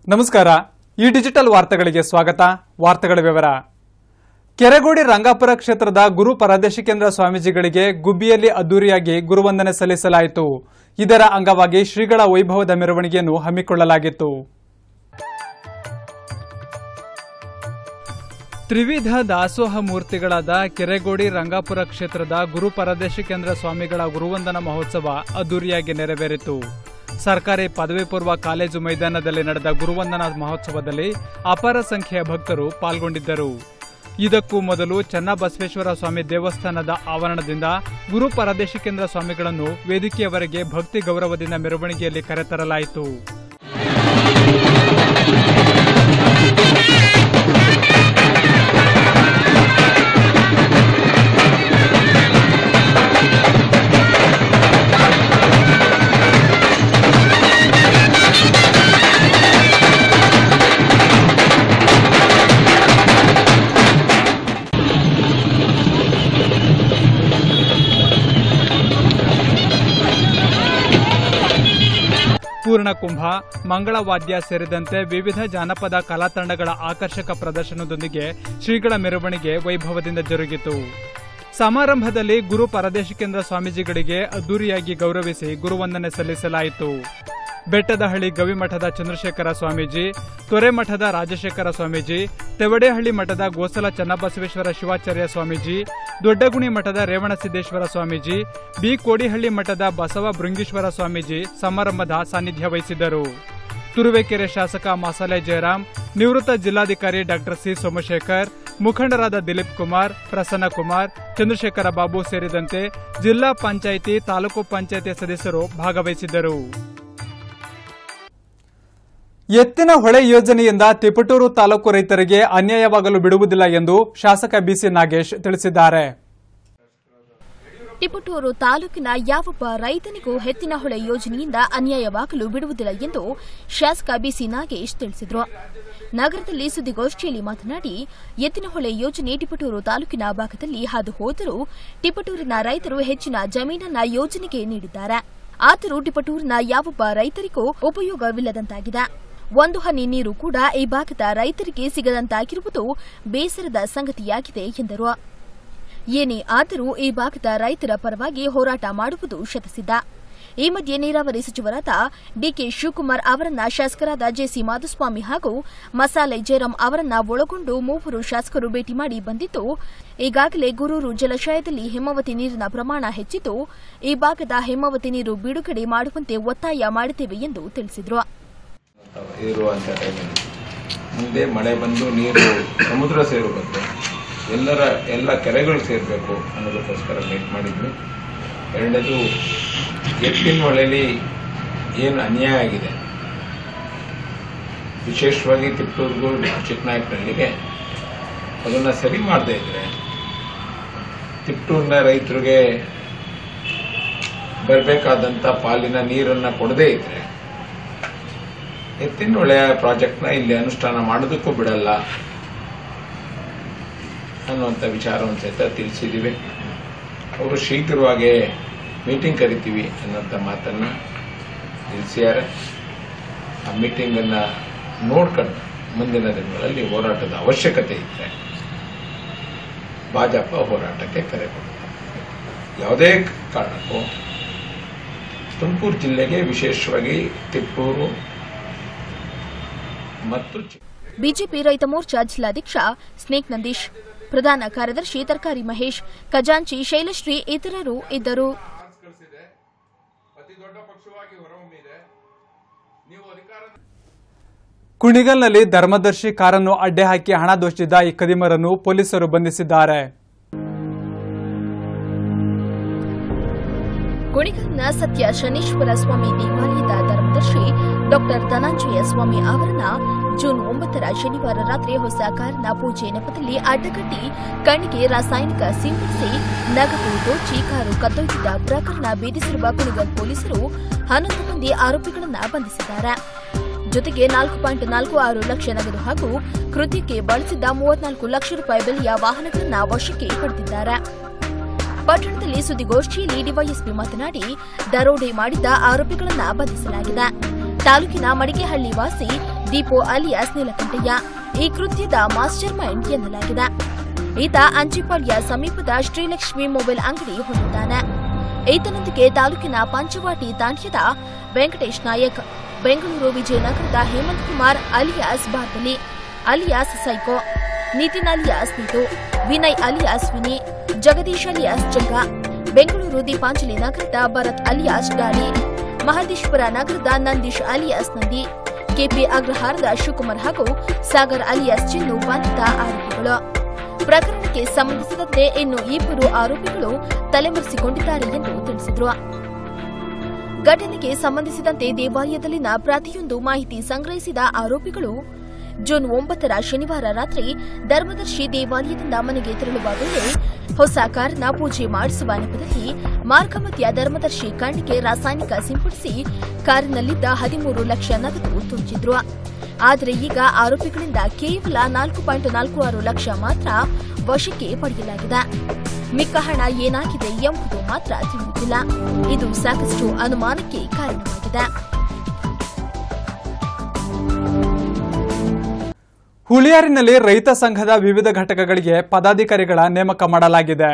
ನಮಸ್ಕಾರ ಈ ಡಿಜಿಟಲ್ ವಾರ್ತೆಗಳಿಗೆ ಸ್ವಾಗತ ವಾರ್ತೆಗಳ ವಿವರ ಕೆರೆಗೋಡಿ ರಂಗಾಪುರ ಕ್ಷೇತ್ರದ ಗುರು ಪರದೇಶಿಕೇಂದ್ರ ಸ್ವಾಮೀಜಿಗಳಿಗೆ ಗುಬ್ಬಿಯಲ್ಲಿ ಅದ್ದೂರಿಯಾಗಿ ಗುರುವಂದನೆ ಸಲ್ಲಿಸಲಾಯಿತು ಇದರ ಅಂಗವಾಗಿ ಶ್ರೀಗಳ ವೈಭವದ ಮೆರವಣಿಗೆಯನ್ನು ಹಮ್ಮಿಕೊಳ್ಳಲಾಗಿತ್ತು ತ್ರಿವಿಧ ದಾಸೋಹ ಮೂರ್ತಿಗಳಾದ ಕೆರೆಗೋಡಿ ರಂಗಾಪುರ ಕ್ಷೇತ್ರದ ಗುರು ಪರದೇಶಿಕೇಂದ್ರ ಸ್ವಾಮಿಗಳ ಗುರುವಂದನ ಮಹೋತ್ಸವ ಅದ್ದೂರಿಯಾಗಿ ನೆರವೇರಿತು ಸರ್ಕಾರಿ ಪದವಿ ಪೂರ್ವ ಕಾಲೇಜು ಮೈದಾನದಲ್ಲಿ ನಡೆದ ಗುರುವಂದನ ಮಹೋತ್ಸವದಲ್ಲಿ ಅಪಾರ ಸಂಖ್ಯೆಯ ಭಕ್ತರು ಪಾಲ್ಗೊಂಡಿದ್ದರು ಇದಕ್ಕೂ ಮೊದಲು ಚನ್ನಬಸವೇಶ್ವರ ಸ್ವಾಮಿ ದೇವಸ್ಥಾನದ ಆವರಣದಿಂದ ಗುರು ಪರದೇಶಿಕೇಂದ್ರ ಸ್ವಾಮಿಗಳನ್ನು ವೇದಿಕೆಯವರೆಗೆ ಭಕ್ತಿ ಗೌರವದಿಂದ ಮೆರವಣಿಗೆಯಲ್ಲಿ ಕರೆತರಲಾಯಿತು ಪೂರ್ಣಕುಂಭ ಮಂಗಳವಾದ್ಯ ಸೇರಿದಂತೆ ವಿವಿಧ ಜಾನಪದ ಕಲಾ ತಂಡಗಳ ಆಕರ್ಷಕ ಪ್ರದರ್ಶನದೊಂದಿಗೆ ಶ್ರೀಗಳ ಮೆರವಣಿಗೆ ವೈಭವದಿಂದ ಜರುಗಿತು ಸಮಾರಂಭದಲ್ಲಿ ಗುರು ಪರದೇಶಿಕೇಂದ್ರ ಸ್ವಾಮೀಜಿಗಳಿಗೆ ಅದ್ದೂರಿಯಾಗಿ ಗೌರವಿಸಿ ಗುರುವಂದನೆ ಸಲ್ಲಿಸಲಾಯಿತು ಬೆಟ್ಟದಹಳ್ಳಿ ಗವಿಮಠದ ಚಂದ್ರಶೇಖರ ಸ್ವಾಮೀಜಿ ತೊರೆಮಠದ ರಾಜಶೇಖರ ಸ್ವಾಮೀಜಿ ತೆವಡೇಹಳ್ಳಿ ಮಠದ ಗೋಸಲ ಚನ್ನಬಸವೇಶ್ವರ ಶಿವಾಚಾರ್ಯ ಸ್ವಾಮೀಜಿ ದೊಡ್ಡಗುಣಿ ಮಠದ ರೇವಣಸಿದ್ದೇಶ್ವರ ಸ್ವಾಮೀಜಿ ಬಿ ಕೋಡಿಹಳ್ಳಿ ಮಠದ ಬಸವ ಭೃಂಗೀಶ್ವರ ಸ್ವಾಮೀಜಿ ಸಮಾರಂಭದ ಸಾನ್ನಿಧ್ಯ ವಹಿಸಿದ್ದರು ತುರುವೇಕೆರೆ ಶಾಸಕ ಮಸಾಲೆ ಜಯರಾಮ್ ನಿವೃತ್ತ ಜಿಲ್ಲಾಧಿಕಾರಿ ಡಾಕ್ಟರ್ ಸಿ ಸೋಮಶೇಖರ್ ಮುಖಂಡರಾದ ದಿಲೀಪ್ ಕುಮಾರ್ ಪ್ರಸನ್ನ ಕುಮಾರ್ ಚಂದ್ರಶೇಖರ ಬಾಬು ಸೇರಿದಂತೆ ಜಿಲ್ಲಾ ಪಂಚಾಯಿತಿ ತಾಲೂಕು ಪಂಚಾಯಿತಿ ಸದಸ್ಯರು ಭಾಗವಹಿಸಿದ್ದರು ಎತ್ತಿನ ಹೊಳೆ ಯೋಜನೆಯಿಂದ ತಿಪಟೂರು ತಾಲೂಕು ರೈತರಿಗೆ ಅನ್ಯಾಯವಾಗಲು ಬಿಡುವುದಿಲ್ಲ ಎಂದು ಶಾಸಕ ಬಿಸಿ ನಾಗೇಶ್ ತಿಳಿಸಿದ್ದಾರೆ ಟಿಪಟೂರು ತಾಲೂಕಿನ ಯಾವೊಬ್ಬ ರೈತನಿಗೂ ಹೆತ್ತಿನಹೊಳೆ ಯೋಜನೆಯಿಂದ ಅನ್ಯಾಯವಾಗಲು ಬಿಡುವುದಿಲ್ಲ ಎಂದು ಶಾಸಕ ಬಿಸಿ ನಾಗೇಶ್ ತಿಳಿಸಿದರು ನಗರದಲ್ಲಿ ಸುದ್ದಿಗೋಷ್ಠಿಯಲ್ಲಿ ಮಾತನಾಡಿ ಎತ್ತಿನಹೊಳೆ ಯೋಜನೆ ಟಿಪಟೂರು ತಾಲೂಕಿನ ಭಾಗದಲ್ಲಿ ಹಾದು ಹೋದರೂ ಟಿಪಟೂರಿನ ರೈತರು ಹೆಚ್ಚಿನ ಜಮೀನನ್ನ ಯೋಜನೆಗೆ ನೀಡಿದ್ದಾರೆ ಆದರೂ ಟಿಪಟೂರಿನ ಯಾವೊಬ್ಬ ರೈತರಿಗೂ ಉಪಯೋಗವಿಲ್ಲದಂತಾಗಿದೆ ಒಂದು ಹನಿ ನೀರು ಕೂಡ ಈ ಭಾಗದ ರೈತರಿಗೆ ಸಿಗದಂತಾಗಿರುವುದು ಬೇಸರದ ಸಂಗತಿಯಾಗಿದೆ ಎಂದರು ಏನೇ ಆದರೂ ಈ ಭಾಗದ ರೈತರ ಪರವಾಗಿ ಹೋರಾಟ ಮಾಡುವುದು ಶತಸಿದ್ಧ ಈ ಮಧ್ಯೆ ನೀರಾವರಿ ಸಚಿವರಾದ ಡಿಕೆ ಶಿವಕುಮಾರ್ ಅವರನ್ನ ಶಾಸಕರಾದ ಜೆಸಿ ಮಾಧುಸ್ವಾಮಿ ಹಾಗೂ ಮಸಾಲೆ ಜಯರಾಮ್ ಅವರನ್ನ ಒಳಗೊಂಡು ಮೂವರು ಶಾಸಕರು ಭೇಟಿ ಮಾಡಿ ಬಂದಿದ್ದು ಈಗಾಗಲೇ ಗುರೂರು ಜಲಾಶಯದಲ್ಲಿ ಹೇಮಾವತಿ ನೀರಿನ ಪ್ರಮಾಣ ಹೆಚ್ಚಿದ್ದು ಈ ಭಾಗದ ಹೇಮಾವತಿ ನೀರು ಬಿಡುಗಡೆ ಮಾಡುವಂತೆ ಒತ್ತಾಯ ಮಾಡಿದ್ದೇವೆ ಎಂದು ತಿಳಿಸಿದರು ಇರುವಂಥ ಟೈಮಲ್ಲಿ ಮುಂದೆ ಮಳೆ ಬಂದು ನೀರು ಸಮುದ್ರ ಸೇರು ಬಂದು ಎಲ್ಲರ ಎಲ್ಲ ಕೆರೆಗಳು ಸೇರಬೇಕು ಅನ್ನೋದಕ್ಕೋಸ್ಕರ ಮೀಟ್ ಮಾಡಿದ್ವಿ ಎರಡನೇದು ಎತ್ತಿನ ಹೊಳೆಯಲ್ಲಿ ಏನು ಅನ್ಯಾಯ ಆಗಿದೆ ವಿಶೇಷವಾಗಿ ತಿಪ್ಪೂರ್ಗು ಚಿಕ್ಕನಾಯಕನಹಳ್ಳಿಗೆ ಅದನ್ನು ಸರಿ ಮಾಡದೇ ಇದ್ರೆ ತಿಪ್ಟೂರಿನ ರೈತರಿಗೆ ಬರಬೇಕಾದಂಥ ಪಾಲಿನ ನೀರನ್ನು ಕೊಡದೇ ಇದ್ರೆ ಎತ್ತಿನೊಳೆಯ ಪ್ರಾಜೆಕ್ಟ್ನ ಇಲ್ಲಿ ಅನುಷ್ಠಾನ ಮಾಡೋದಕ್ಕೂ ಬಿಡಲ್ಲ ಅನ್ನುವಂಥ ವಿಚಾರವನ್ನು ಸಹಿತ ತಿಳಿಸಿದ್ದೀವಿ ಅವರು ಶೀಘ್ರವಾಗಿ ಮೀಟಿಂಗ್ ಕರಿತೀವಿ ಅನ್ನೋಂಥ ಮಾತನ್ನು ತಿಳಿಸಿದ್ದಾರೆ ಆ ಮೀಟಿಂಗನ್ನು ನೋಡ್ಕೊಂಡು ಮುಂದಿನ ದಿನಗಳಲ್ಲಿ ಹೋರಾಟದ ಅವಶ್ಯಕತೆ ಇದ್ದರೆ ಭಾಜಪ ಹೋರಾಟಕ್ಕೆ ಕರೆ ಕೊಡುತ್ತೆ ಯಾವುದೇ ಕಾರಣಕ್ಕೂ ತುಮಕೂರು ಜಿಲ್ಲೆಗೆ ವಿಶೇಷವಾಗಿ ತಿಪ್ಪೂರು ಮತ್ತು ಚಿ- ಬಿಜೆಪಿ ರೈತ ಮೋರ್ಚಾ ಜಿಲ್ಲಾಧ್ಯಕ್ಷ ಸ್ನೇಕ್ ನಂದೀಶ್ ಪ್ರಧಾನ ಕಾರ್ಯದರ್ಶಿ ತರಕಾರಿ ಮಹೇಶ್ ಖಜಾಂಚಿ ಶೈಲಶ್ರೀ ಇತರರು ಇದ್ದರು ಕುಣಿಗಲ್ನಲ್ಲಿ ಧರ್ಮದರ್ಶಿ ಕಾರನ್ನು ಅಡ್ಡೆ ಹಾಕಿ ಹಣ ದೋಚಿದ್ದ ಈ ಕದಿಮರನ್ನು ಪೊಲೀಸರು ಬಂಧಿಸಿದ್ದಾರೆ ಕುಣಿಗಲ್ನ ಸತ್ಯ ಶನೀಶ್ವರ ಸ್ವಾಮಿ ದೇವಾಲಯದ ಧರ್ಮದರ್ಶಿ ಡಾಕ್ಟರ್ ಧನಂಜಯ ಸ್ವಾಮಿ ಅವರನ್ನ ಜೂನ್ ಒಂಬತ್ತರ ಶನಿವಾರ ರಾತ್ರಿ ಹೊಸ ಕಾರಿನ ಪೂಜೆ ನೆಪದಲ್ಲಿ ಅಡ್ಡಗಟ್ಟಿ ಕಣ್ಣಿಗೆ ರಾಸಾಯನಿಕ ಸಿಂಪಡಿಸಿ ನಗದು ದೋಚಿ ಕಾರು ಕದ್ದೊಯ್ದಿದ್ದ ಪ್ರಕರಣ ಭೇದಿಸಿರುವ ಕುಣಿಗಲ್ ಪೊಲೀಸರು ಹನ್ನೊಂದು ಮಂದಿ ಆರೋಪಿಗಳನ್ನ ಬಂಧಿಸಿದ್ದಾರೆ ಜೊತೆಗೆ ನಾಲ್ಕು ಪಾಯಿಂಟ್ ನಾಲ್ಕು ಆರು ಲಕ್ಷ ನಗದು ಹಾಗೂ ಕೃತ್ಯಕ್ಕೆ ಬಳಸಿದ್ದ ಮೂವತ್ನಾಲ್ಕು ಲಕ್ಷ ರೂಪಾಯಿ ಬೆಲೆಯ ವಾಹನಗಳನ್ನ ವಶಕ್ಕೆ ಪಡೆದಿದ್ದಾರೆ ಪಟ್ಟಣದಲ್ಲಿ ಸುದ್ದಿಗೋಷ್ಠಿಯಲ್ಲಿ ಡಿವೈಎಸ್ಪಿ ಮಾತನಾಡಿ ದರೋಡೆ ಮಾಡಿದ್ದ ಆರೋಪಿಗಳನ್ನ ಬಂಧಿಸಲಾಗಿದೆ ತಾಲೂಕಿನ ಮಡಿಕೆಹಳ್ಳಿ ವಾಸಿ ದೀಪು ಅಲಿಯಾಸ್ ನೀಲಕಂಠಯ್ಯ ಈ ಕೃತ್ಯದ ಮಾಸ್ಟರ್ ಮೈಂಡ್ ಎನ್ನಲಾಗಿದೆ ಈತ ಅಂಚಿಪಾಳ್ಯ ಸಮೀಪದ ಶ್ರೀಲಕ್ಷ್ಮಿ ಮೊಬೈಲ್ ಅಂಗಡಿ ಹೊಂದಿದ್ದಾನೆ ಈತನೊಂದಿಗೆ ತಾಲೂಕಿನ ಪಂಚವಾಟಿ ತಾಂಡ್ಯದ ವೆಂಕಟೇಶ್ ನಾಯಕ್ ಬೆಂಗಳೂರು ವಿಜಯನಗರದ Hemant Kumar alias Barbali alias psycho Nitin alias Neetu Vinay alias Vini Jagadish alias Janga Bengaluru Deepanjali ನಗರದ ಭರತ್ ಅಲಿಯಾಸ್ ಡಾಲಿ ಮಹದೇಶ್ವರ ನಗರದ ನಂದೀಶ್ ಅಲಿಯಾಸ್ ನಂದಿ ಕೆಪಿ ಅಗ್ರಹಾರದ ಶಿವಕುಮಾರ್ ಹಾಗೂ ಸಾಗರ್ ಅಲಿಯಾಸ್ ಚಿನ್ನು ಬಂಧಿತ ಆರೋಪಿಗಳು ಪ್ರಕರಣಕ್ಕೆ ಸಂಬಂಧಿಸಿದಂತೆ ಇನ್ನು ಇಬ್ಬರು ಆರೋಪಿಗಳು ತಲೆಮರೆಸಿಕೊಂಡಿದ್ದಾರೆ ಎಂದು ತಿಳಿಸಿದರು ಘಟನೆಗೆ ಸಂಬಂಧಿಸಿದಂತೆ ದೇವಾಲಯದಲ್ಲಿನ ಪ್ರತಿಯೊಂದು ಮಾಹಿತಿ ಸಂಗ್ರಹಿಸಿದ ಆರೋಪಿಗಳು ಜೂನ್ ಒಂಬತ್ತರ ಶನಿವಾರ ರಾತ್ರಿ ಧರ್ಮದರ್ಶಿ ದೇವಾಲಯದಿಂದ ಮನೆಗೆ ತೆರಳುವ ವೇಳೆ ಹೊಸ ಕಾರನ್ನ ಪೂಜೆ ಮಾಡಿಸುವ ನೆಪದಲ್ಲಿ ಮಾರ್ಗಮಧ್ಯ ಧರ್ಮದರ್ಶಿ ಕಣ್ಣಿಗೆ ರಾಸಾಯನಿಕ ಸಿಂಪಡಿಸಿ ಕಾರಿನಲ್ಲಿದ್ದ ಹದಿಮೂರು ಲಕ್ಷ ನಗದು ತುಂಚಿದ್ರು ಆದರೆ ಈಗ ಆರೋಪಿಗಳಿಂದ ಕೇವಲ ನಾಲ್ಕು ಪಾಯಿಂಟ್ ನಾಲ್ಕು ಆರು ಲಕ್ಷ ಮಾತ್ರ ವಶಕ್ಕೆ ಪಡೆಯಲಾಗಿದೆ ಮಿಕ್ಕ ಹಣ ಏನಾಗಿದೆ ಎಂಬುದು ಮಾತ್ರ ತಿಳಿಯುತ್ತಿಲ್ಲ ಇದು ಸಾಕಷ್ಟು ಅನುಮಾನಕ್ಕೆ ಕಾರಣವಾಗಿದೆ ಹುಳಿಯಾರಿನಲ್ಲಿ ರೈತ ಸಂಘದ ವಿವಿಧ ಘಟಕಗಳಿಗೆ ಪದಾಧಿಕಾರಿಗಳ ನೇಮಕ ಮಾಡಲಾಗಿದೆ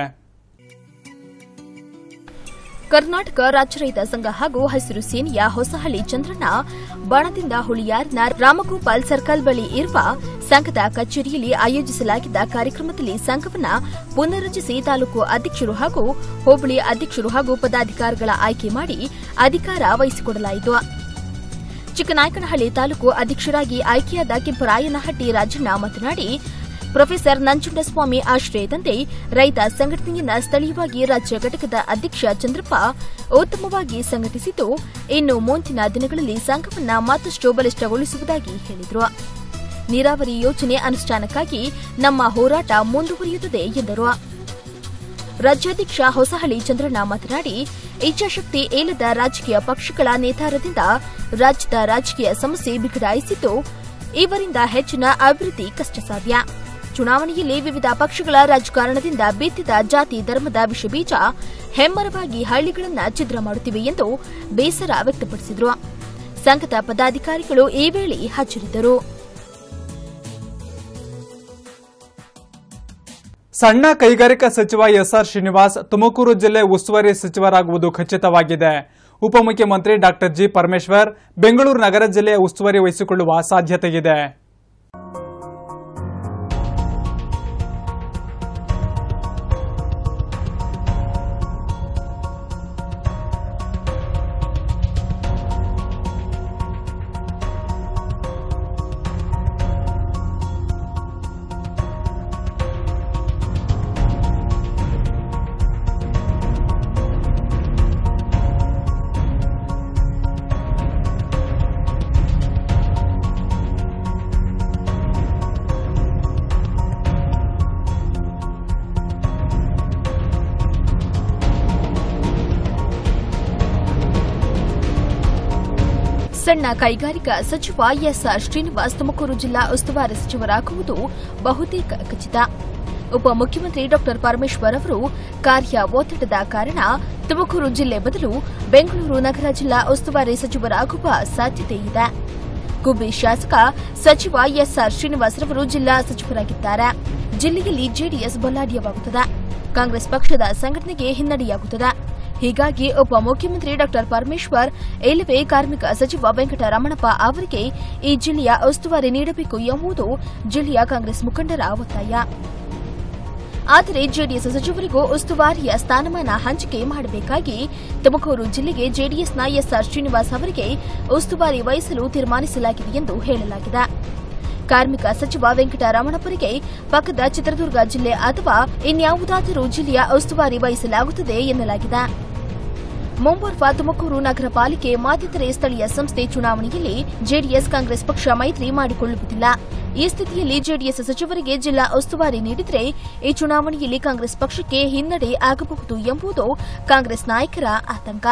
ಕರ್ನಾಟಕ ರಾಜ್ಯ ರೈತ ಸಂಘ ಹಾಗೂ ಹಸಿರು ಸೇನೆಯ ಹೊಸಹಳ್ಳಿ ಚಂದ್ರಣ್ಣ ಬಣದಿಂದ ಹುಳಿಯಾರಿನ ರಾಮಗೋಪಾಲ್ ಸರ್ಕಲ್ ಬಳಿ ಇರುವ ಸಂಘದ ಕಚೇರಿಯಲ್ಲಿ ಆಯೋಜಿಸಲಾಗಿದ್ದ ಕಾರ್ಯಕ್ರಮದಲ್ಲಿ ಸಂಘವನ್ನ ಪುನರ್ರಚಿಸಿ ತಾಲೂಕು ಅಧ್ಯಕ್ಷರು ಹಾಗೂ ಹೋಬಳಿ ಅಧ್ಯಕ್ಷರು ಹಾಗೂ ಪದಾಧಿಕಾರಿಗಳ ಆಯ್ಕೆ ಮಾಡಿ ಅಧಿಕಾರ ವಹಿಸಿಕೊಡಲಾಯಿತು ಚಿಕ್ಕನಾಯಕನಹಳ್ಳಿ ತಾಲೂಕು ಅಧ್ಯಕ್ಷರಾಗಿ ಆಯ್ಕೆಯಾದ ಕೆಂಪರಾಯನಹಟ್ಟಿ ರಾಜಣ್ಣ ಮಾತನಾಡಿ ಪ್ರೊಫೆಸರ್ ನಂಜುಂಡಸ್ವಾಮಿ ಆಶ್ರಯದಂತೆ ರೈತ ಸಂಘಟನೆಯನ್ನ ಸ್ಥಳೀಯವಾಗಿ ರಾಜ್ಯ ಘಟಕದ ಅಧ್ಯಕ್ಷ ಚಂದ್ರಪ್ಪ ಉತ್ತಮವಾಗಿ ಸಂಘಟಿಸಿದ್ದು ಇನ್ನು ಮುಂದಿನ ದಿನಗಳಲ್ಲಿ ಸಂಘವನ್ನ ಮತ್ತಷ್ಟು ಬಲಿಷ್ಠಗೊಳಿಸುವುದಾಗಿ ಹೇಳಿದರು ನೀರಾವರಿ ಯೋಜನೆ ಅನುಷ್ಠಾನಕ್ಕಾಗಿ ನಮ್ಮ ಹೋರಾಟ ಮುಂದುವರಿಯುತ್ತದೆ ಎಂದರು ರಾಜ್ಯಾಧ್ಯಕ್ಷ ಹೊಸಹಳ್ಳಿ ಚಂದ್ರಣ್ಣ ಮಾತನಾಡಿ ಇಚ್ಛಾಶಕ್ತಿ ಇಲ್ಲದ ರಾಜಕೀಯ ಪಕ್ಷಗಳ ನೇತಾರದಿಂದ ರಾಜ್ಯದ ರಾಜಕೀಯ ಸಮಸ್ಯೆ ಬಿಗಡಾಯಿಸಿದ್ದು ಇವರಿಂದ ಹೆಚ್ಚಿನ ಅಭಿವೃದ್ಧಿ ಕಷ್ಟ ಸಾಧ್ಯ ಚುನಾವಣೆಯಲ್ಲಿ ವಿವಿಧ ಪಕ್ಷಗಳ ರಾಜಕಾರಣದಿಂದ ಬಿತ್ತಿದ ಜಾತಿ ಧರ್ಮದ ವಿಷಬೀಜ ಹೆಮ್ಮರವಾಗಿ ಹಳ್ಳಿಗಳನ್ನ ಛಿದ್ರ ಮಾಡುತ್ತಿವೆ ಎಂದು ಬೇಸರ ವ್ಯಕ್ತಪಡಿಸಿದರು ಸಂಘದ ಪದಾಧಿಕಾರಿಗಳು ಈ ವೇಳೆ ಹಾಜರಿದ್ದರು ಸಣ್ಣ ಕೈಗಾರಿಕಾ ಸಚಿವ ಎಸ್ಆರ್ ಶ್ರೀನಿವಾಸ್ ತುಮಕೂರು ಜಿಲ್ಲೆ ಉಸ್ತುವಾರಿ ಸಚಿವರಾಗುವುದು ಖಚಿತವಾಗಿದೆ ಉಪಮುಖ್ಯಮಂತ್ರಿ ಡಾಕ್ಟರ್ ಜಿ ಪರಮೇಶ್ವರ್ ಬೆಂಗಳೂರು ನಗರ ಜಿಲ್ಲೆಯ ಉಸ್ತುವಾರಿ ವಹಿಸಿಕೊಳ್ಳುವ ಸಾಧ್ಯತೆಯಿದೆ ಸಣ್ಣ ಕೈಗಾರಿಕಾ ಸಚಿವ ಎಸ್ಆರ್ ಶ್ರೀನಿವಾಸ್ ತುಮಕೂರು ಜಿಲ್ಲಾ ಉಸ್ತುವಾರಿ ಸಚಿವರಾಗುವುದು ಬಹುತೇಕ ಖಚಿತ ಉಪಮುಖ್ಯಮಂತ್ರಿ ಡಾ ಪರಮೇಶ್ವರ್ ಅವರು ಕಾರ್ಯ ಒತ್ತಡದ ಕಾರಣ ತುಮಕೂರು ಜಿಲ್ಲೆ ಬದಲು ಬೆಂಗಳೂರು ನಗರ ಜಿಲ್ಲಾ ಉಸ್ತುವಾರಿ ಸಚಿವರಾಗುವ ಸಾಧ್ಯತೆ ಇದೆ ಗುಬ್ಬಿ ಶಾಸಕ ಸಚಿವ ಎಸ್ಆರ್ ಶ್ರೀನಿವಾಸ್ ರವರು ಜಿಲ್ಲಾ ಸಚಿವರಾಗಿದ್ದಾರೆ ಜಿಲ್ಲೆಯಲ್ಲಿ ಜೆಡಿಎಸ್ ಬಲಾಢ್ಯವಾಗುತ್ತದೆ ಕಾಂಗ್ರೆಸ್ ಪಕ್ಷದ ಸಂಘಟನೆಗೆ ಹಿನ್ನಡೆಯಾಗುತ್ತದೆ ಹೀಗಾಗಿ ಉಪಮುಖ್ಯಮಂತ್ರಿ ಡಾ ಪರಮೇಶ್ವರ್ ಇಲ್ಲವೇ ಕಾರ್ಮಿಕ ಸಚಿವ ವೆಂಕಟರಮಣಪ್ಪ ಅವರಿಗೆ ಈ ಜಿಲ್ಲೆಯ ಉಸ್ತುವಾರಿ ನೀಡಬೇಕು ಎಂಬುದು ಜಿಲ್ಲೆಯ ಕಾಂಗ್ರೆಸ್ ಮುಖಂಡರ ಒತ್ತಾಯ ಆದರೆ ಜೆಡಿಎಸ್ ಸಚಿವರಿಗೂ ಉಸ್ತುವಾರಿಯ ಸ್ಥಾನಮಾನ ಹಂಚಿಕೆ ಮಾಡಬೇಕಾಗಿ ತುಮಕೂರು ಜಿಲ್ಲೆಗೆ ಜೆಡಿಎಸ್ನ ಎಸ್ಆರ್ ಶ್ರೀನಿವಾಸ್ ಅವರಿಗೆ ಉಸ್ತುವಾರಿ ವಹಿಸಲು ತೀರ್ಮಾನಿಸಲಾಗಿದೆ ಎಂದು ಹೇಳಲಾಗಿದೆ ಕಾರ್ಮಿಕ ಸಚಿವ ವೆಂಕಟರಮಣಪ್ಪರಿಗೆ ಪಕ್ಕದ ಚಿತ್ರದುರ್ಗ ಜಿಲ್ಲೆ ಅಥವಾ ಇನ್ಯಾವುದಾದರೂ ಜಿಲ್ಲೆಯ ಉಸ್ತುವಾರಿ ವಹಿಸಲಾಗುತ್ತದೆ ಎನ್ನಲಾಗಿದೆ ಮುಂಬರುವ ತುಮಕೂರು ನಗರ ಪಾಲಿಕೆ ಮತ್ತಿತರೆ ಸ್ಥಳೀಯ ಸಂಸ್ಥೆ ಚುನಾವಣೆಯಲ್ಲಿ ಜೆಡಿಎಸ್ ಕಾಂಗ್ರೆಸ್ ಪಕ್ಷ ಮೈತ್ರಿ ಮಾಡಿಕೊಳ್ಳುವುದಿಲ್ಲ ಈ ಸ್ಥಿತಿಯಲ್ಲಿ ಜೆಡಿಎಸ್ ಸಚಿವರಿಗೆ ಜಿಲ್ಲಾ ಉಸ್ತುವಾರಿ ನೀಡಿದರೆ ಈ ಚುನಾವಣೆಯಲ್ಲಿ ಕಾಂಗ್ರೆಸ್ ಪಕ್ಷಕ್ಕೆ ಹಿನ್ನಡೆ ಆಗಬಹುದು ಎಂಬುದು ಕಾಂಗ್ರೆಸ್ ನಾಯಕರ ಆತಂಕ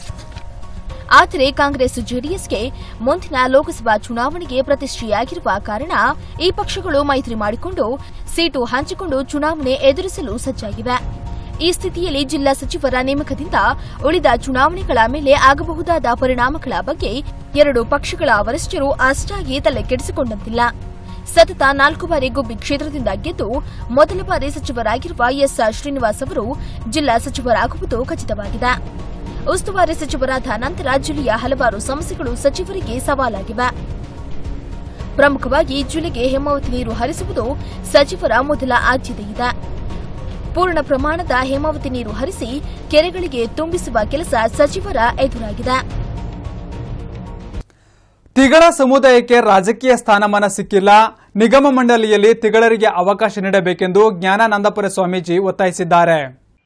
ಆದರೆ ಕಾಂಗ್ರೆಸ್ ಜೆಡಿಎಸ್ಗೆ ಮುಂದಿನ ಲೋಕಸಭಾ ಚುನಾವಣೆಗೆ ಪ್ರತಿಷ್ಠೆಯಾಗಿರುವ ಕಾರಣ ಈ ಪಕ್ಷಗಳು ಮೈತ್ರಿ ಮಾಡಿಕೊಂಡು ಸೀಟು ಹಂಚಿಕೊಂಡು ಚುನಾವಣೆ ಎದುರಿಸಲು ಸಜ್ಜಾಗಿವೆ ಈ ಸ್ಥಿತಿಯಲ್ಲಿ ಜಿಲ್ಲಾ ಸಚಿವರ ನೇಮಕದಿಂದ ಉಳಿದ ಚುನಾವಣೆಗಳ ಮೇಲೆ ಆಗಬಹುದಾದ ಪರಿಣಾಮಗಳ ಬಗ್ಗೆ ಎರಡು ಪಕ್ಷಗಳ ವರಿಷ್ಠರು ಅಷ್ಟಾಗಿ ತಲೆ ಕೆಡಿಸಿಕೊಂಡಂತಿಲ್ಲ ಸತತ ನಾಲ್ಕು ಬಾರಿ ಗುಬ್ಬಿ ಕ್ಷೇತ್ರದಿಂದ ಗೆದ್ದು ಮೊದಲ ಬಾರಿ ಸಚಿವರಾಗಿರುವ ಎಸ್ ಶ್ರೀನಿವಾಸ್ ಅವರು ಜಿಲ್ಲಾ ಸಚಿವರಾಗುವುದು ಖಚಿತವಾಗಿದೆ ಉಸ್ತುವಾರಿ ಸಚಿವರಾದ ನಂತರ ಜಿಲ್ಲೆಯ ಹಲವಾರು ಸಮಸ್ಯೆಗಳು ಸಚಿವರಿಗೆ ಸವಾಲಾಗಿವೆ ಪ್ರಮುಖವಾಗಿ ಜಿಲ್ಲೆಗೆ ಹೇಮಾವತಿ ನೀರು ಹರಿಸುವುದು ಸಚಿವರ ಮೊದಲ ಆದ್ಯತೆಯಿದೆ ಪೂರ್ಣ ಪ್ರಮಾಣದ ಹೇಮಾವತಿ ನೀರು ಹರಿಸಿ ಕೆರೆಗಳಿಗೆ ತುಂಬಿಸುವ ಕೆಲಸ ಸಚಿವರ ಎದುರಾಗಿದೆ ತಿಗಳ ಸಮುದಾಯಕ್ಕೆ ರಾಜಕೀಯ ಸ್ಥಾನಮಾನ ಸಿಕ್ಕಿಲ್ಲ ನಿಗಮ ಮಂಡಳಿಯಲ್ಲಿ ತಿಗಳರಿಗೆ ಅವಕಾಶ ನೀಡಬೇಕೆಂದು ಜ್ಞಾನಾನಂದಪುರ ಸ್ವಾಮೀಜಿ ಒತ್ತಾಯಿಸಿದ್ದಾರೆ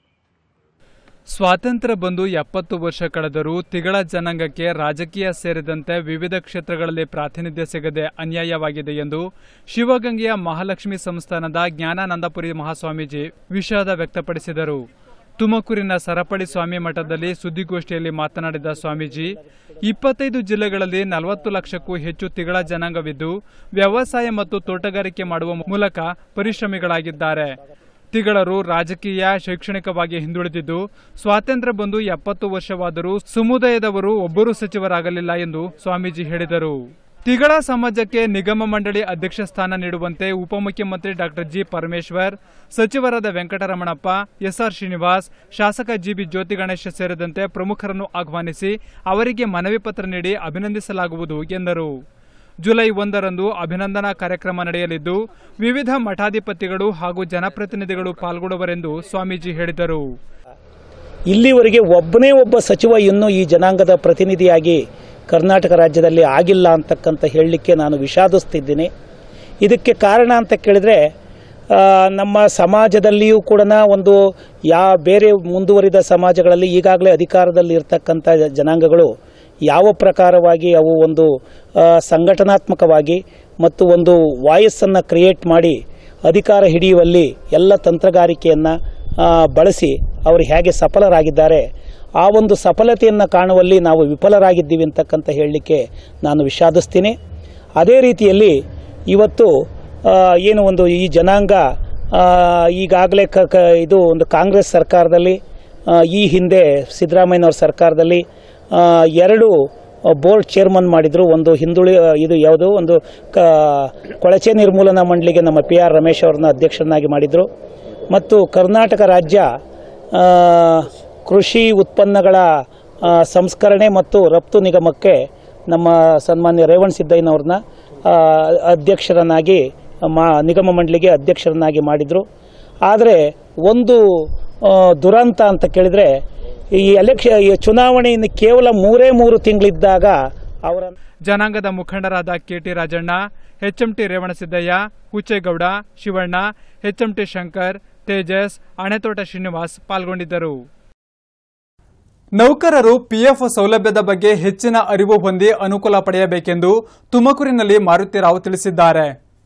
ಸ್ವಾತಂತ್ರ್ಯ ಬಂದು ಎಪ್ಪತ್ತು ವರ್ಷ ಕಳೆದರೂ ತಿಗಳ ಜನಾಂಗಕ್ಕೆ ರಾಜಕೀಯ ಸೇರಿದಂತೆ ವಿವಿಧ ಕ್ಷೇತ್ರಗಳಲ್ಲಿ ಪ್ರಾತಿನಿಧ್ಯ ಸಿಗದೆ ಅನ್ಯಾಯವಾಗಿದೆ ಎಂದು ಶಿವಗಂಗೆಯ ಮಹಾಲಕ್ಷ್ಮಿ ಸಂಸ್ಥಾನದ ಜ್ಞಾನಾನಂದಪುರಿ ಮಹಾಸ್ವಾಮೀಜಿ ವಿಷಾದ ವ್ಯಕ್ತಪಡಿಸಿದರು ತುಮಕೂರಿನ ಸರಪಳಿ ಸ್ವಾಮಿ ಮಠದಲ್ಲಿ ಸುದ್ದಿಗೋಷ್ಠಿಯಲ್ಲಿ ಮಾತನಾಡಿದ ಸ್ವಾಮೀಜಿ ಇಪ್ಪತ್ತೈದು ಜಿಲ್ಲೆಗಳಲ್ಲಿ ನಲವತ್ತು ಲಕ್ಷಕ್ಕೂ ಹೆಚ್ಚು ತಿಗಳ ಜನಾಂಗವಿದ್ದು ವ್ಯವಸಾಯ ಮತ್ತು ತೋಟಗಾರಿಕೆ ಮಾಡುವ ಮೂಲಕ ಪರಿಶ್ರಮಿಗಳಾಗಿದ್ದಾರೆ ತಿಗಳರು ರಾಜಕೀಯ ಶೈಕ್ಷಣಿಕವಾಗಿ ಹಿಂದುಳಿದಿದ್ದು ಸ್ವಾತಂತ್ರ್ಯ ಬಂದು ಎಪ್ಪತ್ತು ವರ್ಷವಾದರೂ ಸಮುದಾಯದವರು ಒಬ್ಬರೂ ಸಚಿವರಾಗಲಿಲ್ಲ ಎಂದು ಸ್ವಾಮೀಜಿ ಹೇಳಿದರು ತಿಗಳ ಸಮಾಜಕ್ಕೆ ನಿಗಮ ಮಂಡಳಿ ಅಧ್ಯಕ್ಷ ಸ್ಥಾನ ನೀಡುವಂತೆ ಉಪಮುಖ್ಯಮಂತ್ರಿ ಡಾಕ್ಟರ್ ಜಿ ಪರಮೇಶ್ವರ್ ಸಚಿವರಾದ ವೆಂಕಟರಮಣಪ್ಪ ಎಸ್ಆರ್ ಶ್ರೀನಿವಾಸ್ ಶಾಸಕ ಜಿಬಿ ಜ್ಯೋತಿ ಗಣೇಶ ಸೇರಿದಂತೆ ಪ್ರಮುಖರನ್ನು ಆಹ್ವಾನಿಸಿ ಅವರಿಗೆ ಮನವಿ ಪತ್ರ ನೀಡಿ ಅಭಿನಂದಿಸಲಾಗುವುದು ಎಂದರು ಜುಲೈ ಒಂದರಂದು ಅಭಿನಂದನಾ ಕಾರ್ಯಕ್ರಮ ನಡೆಯಲಿದ್ದು ವಿವಿಧ ಮಠಾಧಿಪತಿಗಳು ಹಾಗೂ ಜನಪ್ರತಿನಿಧಿಗಳು ಪಾಲ್ಗೊಳ್ಳುವರೆಂದು ಸ್ವಾಮೀಜಿ ಹೇಳಿದರು ಇಲ್ಲಿವರೆಗೆ ಒಬ್ಬನೇ ಒಬ್ಬ ಸಚಿವ ಇನ್ನೂ ಈ ಜನಾಂಗದ ಪ್ರತಿನಿಧಿಯಾಗಿ ಕರ್ನಾಟಕ ರಾಜ್ಯದಲ್ಲಿ ಆಗಿಲ್ಲ ಅಂತಕ್ಕಂಥ ಹೇಳಲಿಕ್ಕೆ ನಾನು ವಿಷಾದಿಸ್ತಿದ್ದೀನಿ ಇದಕ್ಕೆ ಕಾರಣ ಅಂತ ಕೇಳಿದ್ರೆ ಆ, ನಮ್ಮ ಸಮಾಜದಲ್ಲಿಯೂ ಕೂಡ ಒಂದು ಯಾ ಬೇರೆ ಮುಂದುವರಿದ ಸಮಾಜಗಳಲ್ಲಿ ಈಗಾಗಲೇ ಅಧಿಕಾರದಲ್ಲಿ ಇರ್ತಕ್ಕಂಥ ಜನಾಂಗಗಳು ಯಾವ ಪ್ರಕಾರವಾಗಿ ಅವು ಒಂದು ಆ, ಸಂಘಟನಾತ್ಮಕವಾಗಿ ಮತ್ತು ಒಂದು ವಾಯಸ್ಸನ್ನು ಕ್ರಿಯೇಟ್ ಮಾಡಿ ಅಧಿಕಾರ ಹಿಡಿಯುವಲ್ಲಿ ಎಲ್ಲ ತಂತ್ರಗಾರಿಕೆಯನ್ನು ಬಳಸಿ ಅವರು ಹೇಗೆ ಸಫಲರಾಗಿದ್ದಾರೆ ಆ ಒಂದು ಸಫಲತೆಯನ್ನು ಕಾಣುವಲ್ಲಿ ನಾವು ವಿಫಲರಾಗಿದ್ದೀವಿ ಅಂತಕ್ಕಂಥ ಹೇಳಲಿಕ್ಕೆ ನಾನು ವಿಷಾದಿಸ್ತೀನಿ ಅದೇ ರೀತಿಯಲ್ಲಿ ಇವತ್ತು ಆ, ಏನು ಒಂದು ಈ ಜನಾಂಗ ಈಗಾಗಲೇ ಕ ಕ ಇದು ಒಂದು ಕಾಂಗ್ರೆಸ್ ಸರ್ಕಾರದಲ್ಲಿ ಆ, ಈ ಹಿಂದೆ ಸಿದ್ದರಾಮಯ್ಯನವ್ರ ಸರ್ಕಾರದಲ್ಲಿ ಆ, ಎರಡು ಬೋರ್ಡ್ ಚೇರ್ಮನ್ ಮಾಡಿದ್ರು ಒಂದು ಹಿಂದುಳಿ ಇದು ಯಾವುದು ಒಂದು ಕ ಕೊಳಚೆ ನಿರ್ಮೂಲನಾ ಮಂಡಳಿಗೆ ನಮ್ಮ ಪಿ ಆರ್ ರಮೇಶ್ ಅವ್ರನ್ನ ಅಧ್ಯಕ್ಷರನ್ನಾಗಿ ಮಾಡಿದ್ರು ಮತ್ತು ಕರ್ನಾಟಕ ರಾಜ್ಯ ಆ, ಕೃಷಿ ಉತ್ಪನ್ನಗಳ ಆ, ಸಂಸ್ಕರಣೆ ಮತ್ತು ರಫ್ತು ನಿಗಮಕ್ಕೆ ನಮ್ಮ ಸನ್ಮಾನ್ಯ ರೇವಣ್ ಸಿದ್ದಯ್ಯನವ್ರನ್ನ ಆ, ಅಧ್ಯಕ್ಷರನ್ನಾಗಿ ಮಾ ನಿಗಮ ಮಂಡಳಿಗೆ ಅಧ್ಯಕ್ಷರನ್ನಾಗಿ ಮಾಡಿದರು ಆದರೆ ಒಂದು ಆ, ದುರಂತ ಅಂತ ಕೇಳಿದರೆ ಈ ಎಲೆಕ್ಷನ್ ಈ ಚುನಾವಣೆ ಇನ್ನು ಕೇವಲ ಮೂರೇ ಮೂರು ತಿಂಗಳಿದ್ದಾಗ ಅವರ ಜನಾಂಗದ ಮುಖಂಡರಾದ K T Rajanna HMT Revanasiddaiah Huchegowda Shivanna HMT Shankar Tejas Anethota Srinivas ಪಾಲ್ಗೊಂಡಿದ್ದರು ನೌಕರರು ಪಿಎಫ್ ಸೌಲಭ್ಯದ ಬಗ್ಗೆ ಹೆಚ್ಚಿನ ಅರಿವು ಹೊಂದಿ ಅನುಕೂಲ ಪಡೆಯಬೇಕೆಂದು ತುಮಕೂರಿನಲ್ಲಿ ಮಾರುತಿರಾವ್ ತಿಳಿಸಿದ್ದಾರೆ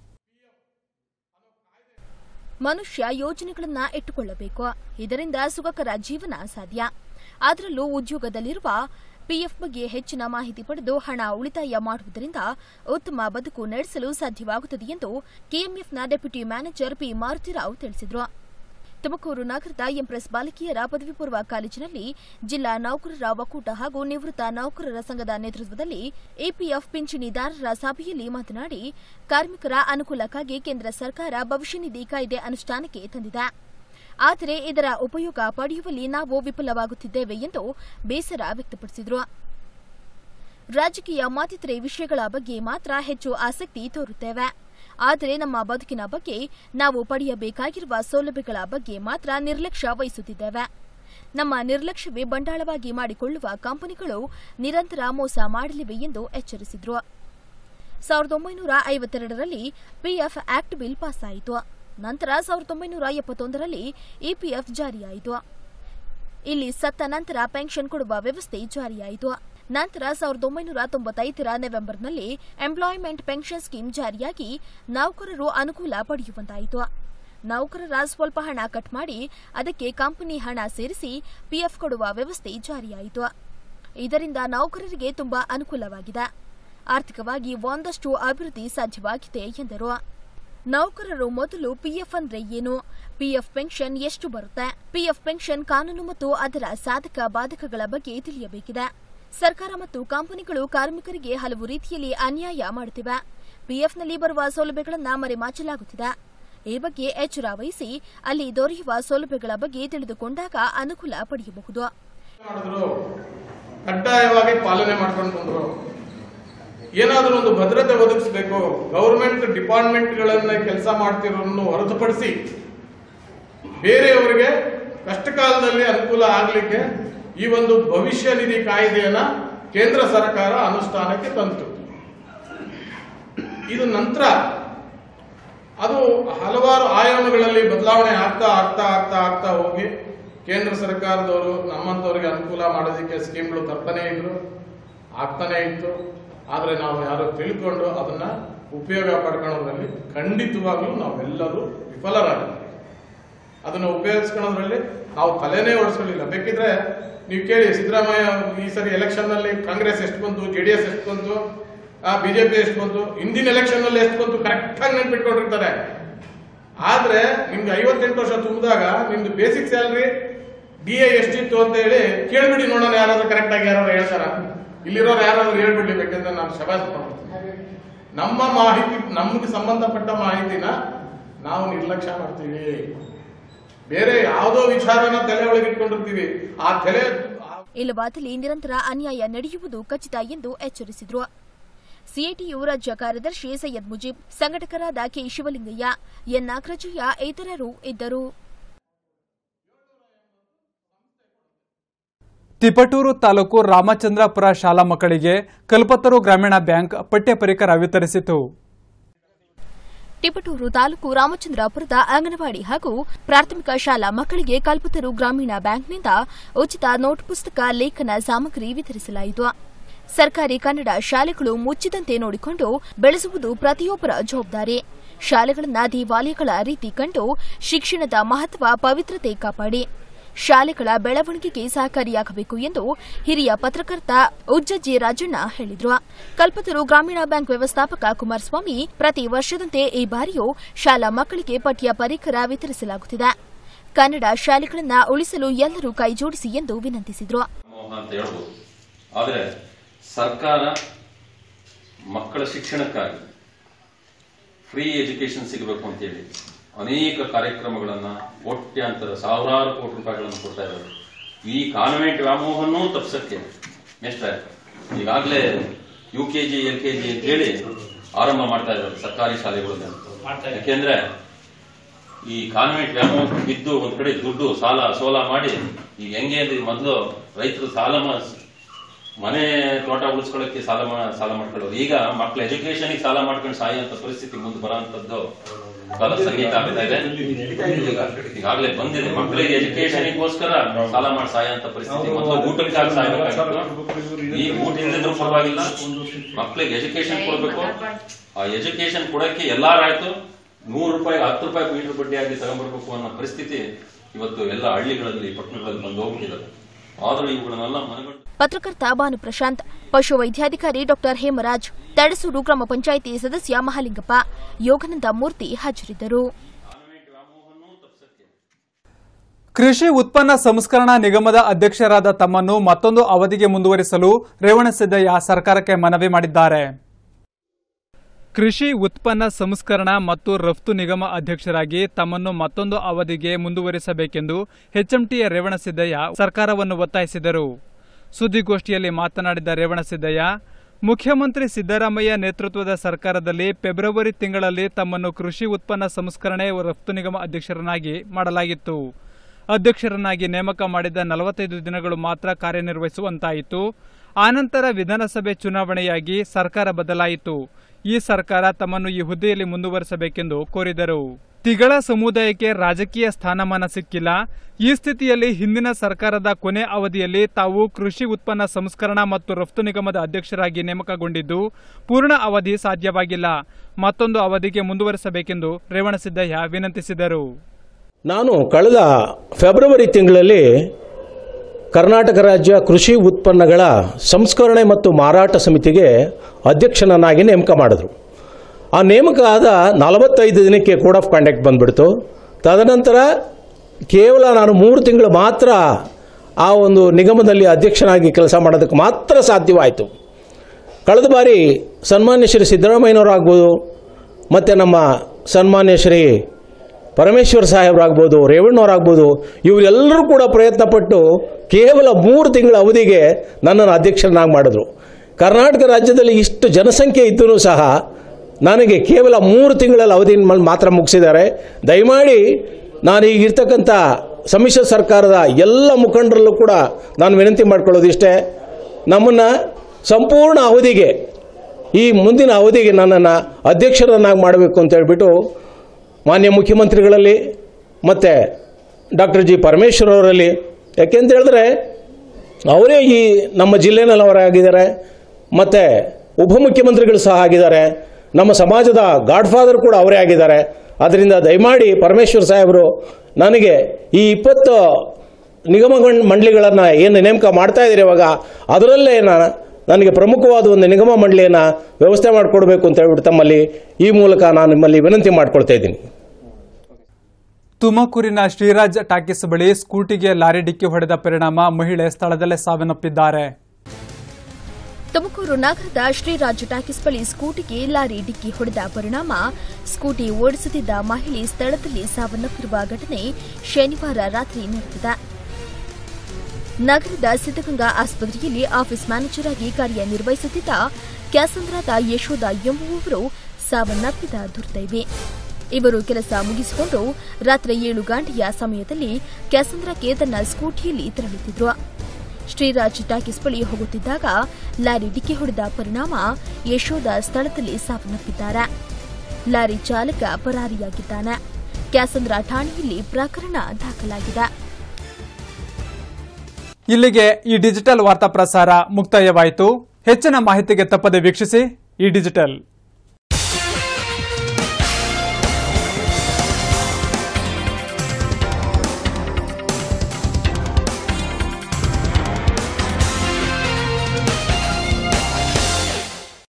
ಮನುಷ್ಯ ಯೋಜನೆಗಳನ್ನ ಇಟ್ಟುಕೊಳ್ಳಬೇಕು ಇದರಿಂದ ಸುಖಕರ ಜೀವನ ಸಾಧ್ಯ ಅದರಲ್ಲೂ ಉದ್ಯೋಗದಲ್ಲಿರುವ ಪಿಎಫ್ ಬಗ್ಗೆ ಹೆಚ್ಚಿನ ಮಾಹಿತಿ ಪಡೆದು ಹಣ ಉಳಿತಾಯ ಮಾಡುವುದರಿಂದ ಉತ್ತಮ ಬದುಕು ನಡೆಸಲು ಸಾಧ್ಯವಾಗುತ್ತದೆ ಎಂದು ಕೆಎಂಎಫ್ನ ಡೆಪ್ಯೂಟಿ ಮ್ಯಾನೇಜರ್ ಪಿ ಮಾರುತಿರಾವ್ ತಿಳಿಸಿದರು ತುಮಕೂರು ನಗರದ ಎಂಪ್ರೆಸ್ ಬಾಲಕಿಯರ ಪದವಿ ಪೂರ್ವ ಕಾಲೇಜಿನಲ್ಲಿ ಜಿಲ್ಲಾ ನೌಕರರ ಒಕ್ಕೂಟ ಹಾಗೂ ನಿವೃತ್ತ ನೌಕರರ ಸಂಘದ ನೇತೃತ್ವದಲ್ಲಿ ಎಪಿಎಫ್ ಪಿಂಚಣಿದಾರರ ಸಭೆಯಲ್ಲಿ ಮಾತನಾಡಿ ಕಾರ್ಮಿಕರ ಅನುಕೂಲಕ್ಕಾಗಿ ಕೇಂದ್ರ ಸರ್ಕಾರ ಭವಿಷ್ಯ ನಿಧಿ ಕಾಯ್ದೆ ಅನುಷ್ಠಾನಕ್ಕೆ ತಂದಿದೆ ಆದರೆ ಇದರ ಉಪಯೋಗ ಪಡೆಯುವಲ್ಲಿ ನಾವು ವಿಫಲವಾಗುತ್ತಿದ್ದೇವೆ ಎಂದು ಬೇಸರ ವ್ಯಕ್ತಪಡಿಸಿದರು ರಾಜಕೀಯ ಮತ್ತಿತರೆ ವಿಷಯಗಳ ಬಗ್ಗೆ ಮಾತ್ರ ಹೆಚ್ಚು ಆಸಕ್ತಿ ತೋರುತ್ತೇವೆ ಆದರೆ ನಮ್ಮ ಬದುಕಿನ ಬಗ್ಗೆ ನಾವು ಪಡೆಯಬೇಕಾಗಿರುವ ಸೌಲಭ್ಯಗಳ ಬಗ್ಗೆ ಮಾತ್ರ ನಿರ್ಲಕ್ಷ್ಯ ವಹಿಸುತ್ತಿದ್ದೇವೆ ನಮ್ಮ ನಿರ್ಲಕ್ಷ್ಯವೇ ಬಂಡಾಳವಾಗಿ ಮಾಡಿಕೊಳ್ಳುವ ಕಂಪನಿಗಳು ನಿರಂತರ ಮೋಸ ಮಾಡಲಿವೆ ಎಂದು ಎಚ್ಚರಿಸಿದರು ಸಾವಿರದ ಒಂಬೈನೂರ ಐವತ್ತೆರಡರಲ್ಲಿ ಪಿಎಫ್ ಆಕ್ಟ್ ಬಿಲ್ ಪಾಸಾಯಿತು ನಂತರ ಸಾವಿರದ ಒಂಬೈನೂರ ಎಪ್ಪತ್ತೊಂದರಲ್ಲಿ ಇಪಿಎಫ್ ಜಾರಿಯಾಯಿತು ಇಲ್ಲಿ ಸತ್ತ ನಂತರ ಪೆನ್ಷನ್ ಕೊಡುವ ವ್ಯವಸ್ಥೆ ಜಾರಿಯಾಯಿತು ನಂತರ ಸಾವಿರದ ಒಂಬೈನೂರ ತೊಂಬತ್ತೈದರ ನವೆಂಬರ್ನಲ್ಲಿ ಎಂಪ್ಲಾಯ್ಮೆಂಟ್ ಪೆನ್ಷನ್ ಸ್ಕೀಮ್ ಜಾರಿಯಾಗಿ ನೌಕರರು ಅನುಕೂಲ ಪಡೆಯುವಂತಾಯಿತು ನೌಕರರ ಸ್ವಲ್ಪ ಹಣ ಕಟ್ ಮಾಡಿ ಅದಕ್ಕೆ ಕಂಪನಿ ಹಣ ಸೇರಿಸಿ ಪಿಎಫ್ ಕೊಡುವ ವ್ಯವಸ್ಥೆ ಜಾರಿಯಾಯಿತು ಇದರಿಂದ ನೌಕರರಿಗೆ ತುಂಬಾ ಅನುಕೂಲವಾಗಿದೆ ಆರ್ಥಿಕವಾಗಿ ಒಂದಷ್ಟು ಅಭಿವೃದ್ಧಿ ಸಾಧ್ಯವಾಗಿದೆ ಎಂದರು ನೌಕರರು ಮೊದಲು ಪಿಎಫ್ ಅಂದ್ರೆ ಏನು ಪಿಎಫ್ ಪೆನ್ಷನ್ ಎಷ್ಟು ಬರುತ್ತೆ ಪಿಎಫ್ ಪೆನ್ಷನ್ ಕಾನೂನು ಮತ್ತು ಅದರ ಸಾಧಕ ಬಾಧಕಗಳ ಬಗ್ಗೆ ತಿಳಿಯಬೇಕಿದೆ ಸರ್ಕಾರ ಮತ್ತು ಕಂಪನಿಗಳು ಕಾರ್ಮಿಕರಿಗೆ ಹಲವು ರೀತಿಯಲ್ಲಿ ಅನ್ಯಾಯ ಮಾಡುತ್ತಿವೆ ಪಿಎಫ್ನಲ್ಲಿ ಬರುವ ಸೌಲಭ್ಯಗಳನ್ನು ಮರೆಮಾಚಲಾಗುತ್ತಿದೆ ಈ ಬಗ್ಗೆ ಎಚ್ಚರ ವಹಿಸಿ ಅಲ್ಲಿ ದೊರೆಯುವ ಸೌಲಭ್ಯಗಳ ಬಗ್ಗೆ ತಿಳಿದುಕೊಂಡಾಗ ಅನುಕೂಲ ಪಡೆಯಬಹುದು ಮಾಡಿದ್ರು ಕಡ್ಡಾಯವಾಗಿ ಪಾಲನೆ ಮಾಡ್ಕೊಂಡು ಬಂದ್ರು ಏನಾದರೂ ಒಂದು ಭದ್ರತೆ ಒದಗಿಸಬೇಕು ಗೌರ್ಮೆಂಟ್ ಡಿಪಾರ್ಟ್ಮೆಂಟ್ಗಳನ್ನ ಕೆಲಸ ಮಾಡ್ತಿರೋರನ್ನು ಹೊರತುಪಡಿಸಿ ಬೇರೆಯವರಿಗೆ ಕಷ್ಟ ಕಾಲದಲ್ಲಿ ಅನುಕೂಲ ಆಗಲಿಕ್ಕೆ ಈ ಒಂದು ಭವಿಷ್ಯ ನಿಧಿ ಕಾಯ್ದೆಯನ್ನ ಕೇಂದ್ರ ಸರ್ಕಾರ ಅನುಷ್ಠಾನಕ್ಕೆ ತಂತು ಇದು ನಂತರ ಅದು ಹಲವಾರು ಆಯಾಮಗಳಲ್ಲಿ ಬದಲಾವಣೆ ಆಗ್ತಾ ಆಗ್ತಾ ಆಗ್ತಾ ಆಗ್ತಾ ಹೋಗಿ ಕೇಂದ್ರ ಸರ್ಕಾರದವರು ನಮ್ಮಂತವರಿಗೆ ಅನುಕೂಲ ಮಾಡೋದಕ್ಕೆ ಸ್ಕೀಮ್ಗಳು ತರ್ತಾನೆ ಇದ್ರು ಆಗ್ತಾನೆ ಇತ್ತು ಆದ್ರೆ ನಾವು ಯಾರು ತಿಳ್ಕೊಂಡು ಅದನ್ನ ಉಪಯೋಗ ಪಡ್ಕೊಳ್ಳೋದ್ರಲ್ಲಿ ಖಂಡಿತವಾಗ್ಲೂ ನಾವೆಲ್ಲರೂ ವಿಫಲರಾಗಿದ್ದೀವಿ ಅದನ್ನು ಉಪಯೋಗಿಸ್ಕೊಳ್ಳೋದ್ರಲ್ಲಿ ನಾವು ತಲೆನೇ ಓಡಿಸ್ಕೊಳ್ಳಿಲ್ಲ ಬೇಕಿದ್ರೆ ನೀವು ಕೇಳಿ ಸಿದ್ದರಾಮಯ್ಯ ಈ ಸರಿ ಎಲೆಕ್ಷನ್ ನಲ್ಲಿ ಕಾಂಗ್ರೆಸ್ ಎಷ್ಟು ಬಂತು ಜೆಡಿಎಸ್ ಎಷ್ಟು ಬಂತು ಬಿಜೆಪಿ ಎಷ್ಟು ಬಂತು ಹಿಂದಿನ ಎಲೆಕ್ಷನ್ ನಲ್ಲಿ ಎಷ್ಟು ಬಂತು ಕರೆಕ್ಟ್ ಆಗಿ ನೆನ್ಪಿಟ್ಕೊಂಡಿರ್ತಾರೆ ಆದ್ರೆ ನಿಮ್ಗೆ ಐವತ್ತೆಂಟು ವರ್ಷ ತುಂಬಿದಾಗ ನಿಮ್ದು ಬೇಸಿಕ್ ಸ್ಯಾಲರಿ ಡಿ ಎ ಎಷ್ಟಿತ್ತು ಅಂತ ಹೇಳಿ ಕೇಳ್ಬಿಡಿ ನೋಡೋಣ ಯಾರಾದ್ರೂ ಕರೆಕ್ಟ್ ಆಗಿ ಯಾರಾದ್ರೂ ಹೇಳ್ತಾರ ಇಲ್ಲಿರೋರು ಯಾರಾದ್ರೂ ಹೇಳ್ಬಿಡ್ಲಿ ಬೇಕಂದ್ರೆ ನಾನು ಶಬಾಸ್ ಮಾಡ್ತೀನಿ ನಮ್ಮ ಮಾಹಿತಿ ನಮ್ಗೆ ಸಂಬಂಧಪಟ್ಟ ಮಾಹಿತಿನ ನಾವು ನಿರ್ಲಕ್ಷ್ಯ ಮಾಡ್ತೀವಿ ಬೇರೆ ಯಾವುದೋ ವಿಚಾರನ ತಲೆ ಒಳಗೆ ಇಟ್ಕೊಂಡಿರ್ತೀವಿ ಆ ತಲೆ ಆ ಇಲ್ಲವಾದಲ್ಲಿ ನಿರಂತರ ಅನ್ಯಾಯ ನಡೆಯುವುದು ಖಚಿತ ಎಂದು ಎಚ್ಚರಿಸಿದರು ಸಿಐಟಿಯು ರಾಜ್ಯ ಕಾರ್ಯದರ್ಶಿ ಸೈಯದ್ ಮುಜೀಬ್ ಸಂಘಟಕರಾದ ಕೆ ಶಿವಲಿಂಗಯ್ಯ ಎನ್ ನಾಗರಾಜಯ್ಯ ಇತರರು ಇದ್ದರು ತಿಪಟೂರು ತಾಲೂಕು ರಾಮಚಂದ್ರಪುರ ಶಾಲಾ ಮಕ್ಕಳಿಗೆ ಕಲ್ಪತರು ಗ್ರಾಮೀಣ ಬ್ಯಾಂಕ್ ಪಠ್ಯ ಪರಿಕರ ವಿತರಿಸಿತು ತಿಪಟೂರು ತಾಲೂಕು ರಾಮಚಂದ್ರಾಪುರದ ಅಂಗನವಾಡಿ ಹಾಗೂ ಪ್ರಾಥಮಿಕ ಶಾಲಾ ಮಕ್ಕಳಿಗೆ ಕಲ್ಪತರು ಗ್ರಾಮೀಣ ಬ್ಯಾಂಕ್ನಿಂದ ಉಚಿತ ನೋಟ್ ಪುಸ್ತಕ ಲೇಖನ ಸಾಮಗ್ರಿ ವಿತರಿಸಲಾಯಿತು ಸರ್ಕಾರಿ ಕನ್ನಡ ಶಾಲೆಗಳು ಮುಚ್ಚಿದಂತೆ ನೋಡಿಕೊಂಡು ಬೆಳೆಸುವುದು ಪ್ರತಿಯೊಬ್ಬರ ಜವಾಬ್ದಾರಿ ಶಾಲೆಗಳನ್ನ ದೇವಾಲಯಗಳ ರೀತಿ ಕಂಡು ಶಿಕ್ಷಣದ ಮಹತ್ವ ಪವಿತ್ರತೆ ಕಾಪಾಡಿ ಶಾಲೆಗಳ ಬೆಳವಣಿಗೆಗೆ ಸಹಕಾರಿಯಾಗಬೇಕು ಎಂದು ಹಿರಿಯ ಪತ್ರಕರ್ತ ಉಜ್ಜಜ್ಜಿ ರಾಜಣ್ಣ ಹೇಳಿದರು ಕಲ್ಪತರು ಗ್ರಾಮೀಣ ಬ್ಯಾಂಕ್ ವ್ಯವಸ್ಥಾಪಕ ಕುಮಾರಸ್ವಾಮಿ ಪ್ರತಿ ವರ್ಷದಂತೆ ಈ ಬಾರಿಯೂ ಶಾಲಾ ಮಕ್ಕಳಿಗೆ ಪಠ್ಯ ಪರಿಕರ ವಿತರಿಸಲಾಗುತ್ತಿದೆ ಕನ್ನಡ ಶಾಲೆಗಳನ್ನ ಉಳಿಸಲು ಎಲ್ಲರೂ ಕೈಜೋಡಿಸಿ ಎಂದು ವಿನಂತಿಸಿದರು ಮೋಹ ಅಂತ ಹೇಳ್ಬೋದು ಆದರೆ ಸರ್ಕಾರ ಮಕ್ಕಳ ಶಿಕ್ಷಣಕ್ಕಾಗಿ ಫ್ರೀ ಎಜುಕೇಶನ್ ಸಿಗಬೇಕು ಅಂತೇಳಿ ಅನೇಕ ಕಾರ್ಯಕ್ರಮಗಳನ್ನ ಕೋಟ್ಯಾಂತರ ಸಾವಿರಾರು ಕೋಟಿ ರೂಪಾಯಿಗಳನ್ನು ಕೊಡ್ತಾ ಇದ್ದಾರೆ ಈ ಕಾನ್ವೆಂಟ್ ವ್ಯಾಮೋಹನ್ನೂ ತಪ್ಪಿಸಕ್ಕೆ ಮೇಷ್ಟ್ರೆ ಈಗಾಗಲೇ U K G L K G ಅಂತ ಹೇಳಿ ಆರಂಭ ಮಾಡ್ತಾ ಇದ್ದಾರೆ ಸರ್ಕಾರಿ ಶಾಲೆಗಳಲ್ಲಿ ಯಾಕೆಂದ್ರೆ ಈ ಕಾನ್ವೆಂಟ್ ವ್ಯಾಮೋಹ ಬಿದ್ದು ಒಂದ್ ಕಡೆ ದುಡ್ಡು ಸಾಲ ಸೋಲ ಮಾಡಿ ಈಗ ಹೆಂಗೆ ಅಂದ್ರೆ ಮೊದಲು ರೈತರು ಸಾಲ ಮಾ- ಮನೆ ತೋಟ ಉಳಿಸ್ಕೊಳ್ಳೋಕೆ ಸಾಲ ಮಾ- ಸಾಲ ಮಾಡ್ಕೊಳ್ಳೋರು ಈಗ ಮಕ್ಕಳ ಎಜುಕೇಶನ್ ಸಾಲ ಮಾಡ್ಕೊಂಡು ಸಾಯುವಂತ ಪರಿಸ್ಥಿತಿ ಮುಂದೆ ಬರೋಂಥದ್ದು ಕಾಲ ಸಂಗೀತ ಆಗ್ತಾ ಇದೆ ಈಗಾಗಲೇ ಬಂದಿದೆ ಮಕ್ಕಳಿಗೆ ಎಜುಕೇಶನ್ಗೋಸ್ಕರ ಸಾಲ ಮಾಡಿ ಸಾಯುವಂತ ಪರಿಸ್ಥಿತಿ ಮೊದಲು ಊಟಕ್ಕಾಗಿ ಸಾಯಬೇಕಾಗಿತ್ತು ಈ ಊಟ ಇಲ್ಲದಿದ್ರು ಪರವಾಗಿಲ್ಲ ಮಕ್ಕಳಿಗೆ ಎಜುಕೇಶನ್ ಕೊಡಬೇಕು ಆ ಎಜುಕೇಶನ್ ಕೊಡಕ್ಕೆ ಎಲ್ಲಾರಾಯ್ತು ನೂರು ರೂಪಾಯಿ ಹತ್ತು ರೂಪಾಯಿ ಮೀಟರ್ ಬಡ್ಡಿಯಾಗಿ ತಗೊಂಡ್ಬರ್ಬೇಕು ಅನ್ನೋ ಪರಿಸ್ಥಿತಿ ಇವತ್ತು ಎಲ್ಲ ಹಳ್ಳಿಗಳಲ್ಲಿ ಪಟ್ಟಣಗಳಲ್ಲಿ ಬಂದು ಹೋಗ್ಬಿಟ್ಟಿದ್ದಾರೆ ಆದ್ರೂ ಇವುಗಳನ್ನೆಲ್ಲ ಮನಗಂಡು ಪತ್ರಕರ್ತ ಭಾನು ಪ್ರಶಾಂತ್ ಪಶು ವೈದ್ಯಾಧಿಕಾರಿ ಡಾಕ್ಟರ್ ಹೇಮರಾಜ್ ತಡಸೂರು ಗ್ರಾಮ ಪಂಚಾಯಿತಿ ಸದಸ್ಯ ಮಹಾಲಿಂಗಪ್ಪ ಯೋಗಾನಂದ ಮೂರ್ತಿ ಹಾಜರಿದ್ದರು ಕೃಷಿ ಉತ್ಪನ್ನ ಸಂಸ್ಕರಣಾ ನಿಗಮದ ಅಧ್ಯಕ್ಷರಾದ ತಮ್ಮನ್ನು ಮತ್ತೊಂದು ಅವಧಿಗೆ ಮುಂದುವರಿಸಲು ರೇವಣಸಿದ್ದಯ್ಯ ಸರ್ಕಾರಕ್ಕೆ ಮನವಿ ಮಾಡಿದ್ದಾರೆ ಕೃಷಿ ಉತ್ಪನ್ನ ಸಂಸ್ಕರಣಾ ಮತ್ತು ರಫ್ತು ನಿಗಮ ಅಧ್ಯಕ್ಷರಾಗಿ ತಮ್ಮನ್ನು ಮತ್ತೊಂದು ಅವಧಿಗೆ ಮುಂದುವರಿಸಬೇಕೆಂದು ಎಚ್ಎಂಟಿಯ ರೇವಣಸಿದ್ದಯ್ಯ ಸರ್ಕಾರವನ್ನು ಒತ್ತಾಯಿಸಿದರು ಸುದ್ದಿಗೋಷ್ಠಿಯಲ್ಲಿ ಮಾತನಾಡಿದ ರೇವಣಸಿದ್ದಯ್ಯ ಮುಖ್ಯಮಂತ್ರಿ ಸಿದ್ದರಾಮಯ್ಯ ನೇತೃತ್ವದ ಸರ್ಕಾರದಲ್ಲಿ ಫೆಬ್ರವರಿ ತಿಂಗಳಲ್ಲಿ ತಮ್ಮನ್ನು ಕೃಷಿ ಉತ್ಪನ್ನ ಸಂಸ್ಕರಣೆ ರಫ್ತು ನಿಗಮ ಅಧ್ಯಕ್ಷರನ್ನಾಗಿ ಮಾಡಲಾಗಿತ್ತು ಅಧ್ಯಕ್ಷರನ್ನಾಗಿ ನೇಮಕ ಮಾಡಿದ ನಲವತ್ತೈದು ದಿನಗಳು ಮಾತ್ರ ಕಾರ್ಯನಿರ್ವಹಿಸುವಂತಾಯಿತು ಆನಂತರ ವಿಧಾನಸಭೆ ಚುನಾವಣೆಯಾಗಿ ಸರ್ಕಾರ ಬದಲಾಯಿತು ಈ ಸರ್ಕಾರ ತಮ್ಮನ್ನು ಈ ಹುದ್ದೆಯಲ್ಲಿ ಮುಂದುವರಿಸಬೇಕೆಂದು ಕೋರಿದರು ತಿಗಳ ಸಮುದಾಯಕ್ಕೆ ರಾಜಕೀಯ ಸ್ಥಾನಮಾನ ಸಿಕ್ಕಿಲ್ಲ ಈ ಸ್ಥಿತಿಯಲ್ಲಿ ಹಿಂದಿನ ಸರ್ಕಾರದ ಕೊನೆ ಅವಧಿಯಲ್ಲಿ ತಾವು ಕೃಷಿ ಉತ್ಪನ್ನ ಸಂಸ್ಕರಣಾ ಮತ್ತು ರಫ್ತು ನಿಗಮದ ಅಧ್ಯಕ್ಷರಾಗಿ ನೇಮಕಗೊಂಡಿದ್ದು ಪೂರ್ಣ ಅವಧಿ ಸಾಧ್ಯವಾಗಿಲ್ಲ ಮತ್ತೊಂದು ಅವಧಿಗೆ ಮುಂದುವರಿಸಬೇಕೆಂದು ರೇವಣಸಿದ್ದಯ್ಯ ವಿನಂತಿಸಿದರು ನಾನು ಕಳೆದ ಫೆಬ್ರವರಿ ತಿಂಗಳಲ್ಲಿ ಕರ್ನಾಟಕ ರಾಜ್ಯ ಕೃಷಿ ಉತ್ಪನ್ನಗಳ ಸಂಸ್ಕರಣೆ ಮತ್ತು ಮಾರಾಟ ಸಮಿತಿಗೆ ಅಧ್ಯಕ್ಷನನ್ನಾಗಿ ನೇಮಕ ಮಾಡಿದ್ರು ಆ ನೇಮಕ ಆದ ನಲವತ್ತೈದು ದಿನಕ್ಕೆ ಕೋಡ್ ಆಫ್ ಕಾಂಡಕ್ಟ್ ಬಂದ್ಬಿಡ್ತು ತದನಂತರ ಕೇವಲ ನಾನು ಮೂರು ತಿಂಗಳು ಮಾತ್ರ ಆ ಒಂದು ನಿಗಮದಲ್ಲಿ ಅಧ್ಯಕ್ಷನಾಗಿ ಕೆಲಸ ಮಾಡೋದಕ್ಕೆ ಮಾತ್ರ ಸಾಧ್ಯವಾಯಿತು ಕಳೆದ ಬಾರಿ ಸನ್ಮಾನ್ಯ ಶ್ರೀ ಸಿದ್ದರಾಮಯ್ಯನವರಾಗ್ಬೋದು ಮತ್ತು ನಮ್ಮ ಸನ್ಮಾನ್ಯ ಶ್ರೀ ಪರಮೇಶ್ವರ್ ಸಾಹೇಬರಾಗ್ಬೋದು ರೇವಣ್ಣವರಾಗ್ಬೋದು ಇವರೆಲ್ಲರೂ ಕೂಡ ಪ್ರಯತ್ನಪಟ್ಟು ಕೇವಲ ಮೂರು ತಿಂಗಳ ಅವಧಿಗೆ ನನ್ನನ್ನು ಅಧ್ಯಕ್ಷರನ್ನಾಗಿ ಮಾಡಿದ್ರು ಕರ್ನಾಟಕ ರಾಜ್ಯದಲ್ಲಿ ಇಷ್ಟು ಜನಸಂಖ್ಯೆ ಇದ್ದರೂ ಸಹ ನನಗೆ ಕೇವಲ ಮೂರು ತಿಂಗಳಲ್ಲಿ ಅವಧಿ ಮಾತ್ರ ಮುಗಿಸಿದ್ದಾರೆ ದಯಮಾಡಿ ನಾನು ಈಗ ಇರ್ತಕ್ಕಂಥ ಸಮ್ಮಿಶ್ರ ಸರ್ಕಾರದ ಎಲ್ಲ ಮುಖಂಡರಲ್ಲೂ ಕೂಡ ನಾನು ವಿನಂತಿ ಮಾಡ್ಕೊಳ್ಳೋದು ಇಷ್ಟೇ ನಮ್ಮನ್ನು ಸಂಪೂರ್ಣ ಅವಧಿಗೆ ಈ ಮುಂದಿನ ಅವಧಿಗೆ ನನ್ನನ್ನು ಅಧ್ಯಕ್ಷರನ್ನಾಗಿ ಮಾಡಬೇಕು ಅಂತ ಹೇಳ್ಬಿಟ್ಟು ಮಾನ್ಯ ಮುಖ್ಯಮಂತ್ರಿಗಳಲ್ಲಿ ಮತ್ತು ಡಾಕ್ಟರ್ ಜಿ ಪರಮೇಶ್ವರ್ ಅವರಲ್ಲಿ ಯಾಕೆಂತ ಹೇಳಿದ್ರೆ ಅವರೇ ಈ ನಮ್ಮ ಜಿಲ್ಲೆನಲ್ಲಿ ಅವರಾಗಿದ್ದಾರೆ ಮತ್ತು ಉಪಮುಖ್ಯಮಂತ್ರಿಗಳು ಸಹ ಆಗಿದ್ದಾರೆ ನಮ್ಮ ಸಮಾಜದ ಗಾಡ್ ಫಾದರ್ ಕೂಡ ಅವರೇ ಆಗಿದ್ದಾರೆ ಅದರಿಂದ ದಯಮಾಡಿ ಪರಮೇಶ್ವರ್ ಸಾಹೇಬರು ನನಗೆ ಈ ಇಪ್ಪತ್ತು ನಿಗಮ ಮಂಡಳಿಗಳನ್ನು ಏನು ನೇಮಕ ಮಾಡ್ತಾ ಇದ್ದೀರಿ ಇವಾಗ ಅದರಲ್ಲೇ ನಾನು ನನಗೆ ಪ್ರಮುಖವಾದ ಒಂದು ನಿಗಮ ಮಂಡಳಿಯನ್ನು ವ್ಯವಸ್ಥೆ ಮಾಡಿಕೊಡ್ಬೇಕು ಅಂತ ಹೇಳ್ಬಿಟ್ಟು ತಮ್ಮಲ್ಲಿ ಈ ಮೂಲಕ ನಾನು ನಿಮ್ಮಲ್ಲಿ ವಿನಂತಿ ಮಾಡ್ಕೊಳ್ತಾ ಇದ್ದೀನಿ ತುಮಕೂರಿನ ಶ್ರೀರಾಜ್ ಟಾಕೀಸ್ ಬಳಿ ಸ್ಕೂಟಿಗೆ ಲಾರಿ ಡಿಕ್ಕಿ ಹೊಡೆದ ಪರಿಣಾಮ ಮಹಿಳೆ ಸ್ಥಳದಲ್ಲೇ ಸಾವನ್ನಪ್ಪಿದ್ದಾರೆ ತುಮಕೂರು ನಗರದ ಶ್ರೀರಾಜ್ ಟಾಕೀಸ್ ಬಳಿ ಸ್ಕೂಟಿಗೆ ಲಾರಿ ಡಿಕ್ಕಿ ಹೊಡೆದ ಪರಿಣಾಮ ಸ್ಕೂಟಿ ಓಡಿಸುತ್ತಿದ್ದ ಮಹಿಳೆ ಸ್ಥಳದಲ್ಲಿ ಸಾವನ್ನಪ್ಪಿರುವ ಘಟನೆ ಶನಿವಾರ ರಾತ್ರಿ ನಡೆದಿದೆ ನಗರದ ಸಿದ್ದಗಂಗಾ ಆಸ್ಪತ್ರೆಯಲ್ಲಿ ಆಫೀಸ್ ಮ್ಯಾನೇಜರ್ ಆಗಿ ಕಾರ್ಯನಿರ್ವಹಿಸುತ್ತಿದ್ದ ಕ್ಯಾಸಂದ್ರಾದ ಯಶೋಧ ಎಂಬುವವರು ಸಾವನ್ನಪ್ಪಿದ ದುರ್ದೈವಿ ಇವರು ಕೆಲಸ ಮುಗಿಸಿಕೊಂಡು ರಾತ್ರಿ ಏಳು ಗಂಟೆಯ ಸಮಯದಲ್ಲಿ ಕ್ಯಾಸಂದ್ರಕ್ಕೆ ತನ್ನ ಸ್ಕೂಟಿಯಲ್ಲಿ ತೆರಳುತ್ತಿದ್ರು ಶ್ರೀರಾಜ್ ಟಾಕೀಸ್ ಬಳಿ ಹೋಗುತ್ತಿದ್ದಾಗ ಲಾರಿ ಡಿಕ್ಕಿ ಹೊಡೆದ ಪರಿಣಾಮ ಯಶೋಧ ಸ್ಥಳದಲ್ಲಿ ಸಾವನ್ನಪ್ಪಿದ್ದಾರೆ ಲಾರಿ ಚಾಲಕ ಪರಾರಿಯಾಗಿದ್ದಾನೆ ಕ್ಯಾಸಂದ್ರ ಠಾಣೆಯಲ್ಲಿ ಪ್ರಕರಣ ದಾಖಲಾಗಿದೆ ಇಲ್ಲಿಗೆ ಈ ಡಿಜಿಟಲ್ ವಾರ್ತಾ ಪ್ರಸಾರ ಮುಕ್ತಾಯವಾಯಿತು ಹೆಚ್ಚಿನ ಮಾಹಿತಿಗೆ ತಪ್ಪದೆ ವೀಕ್ಷಿಸಿ ಈ ಡಿಜಿಟಲ್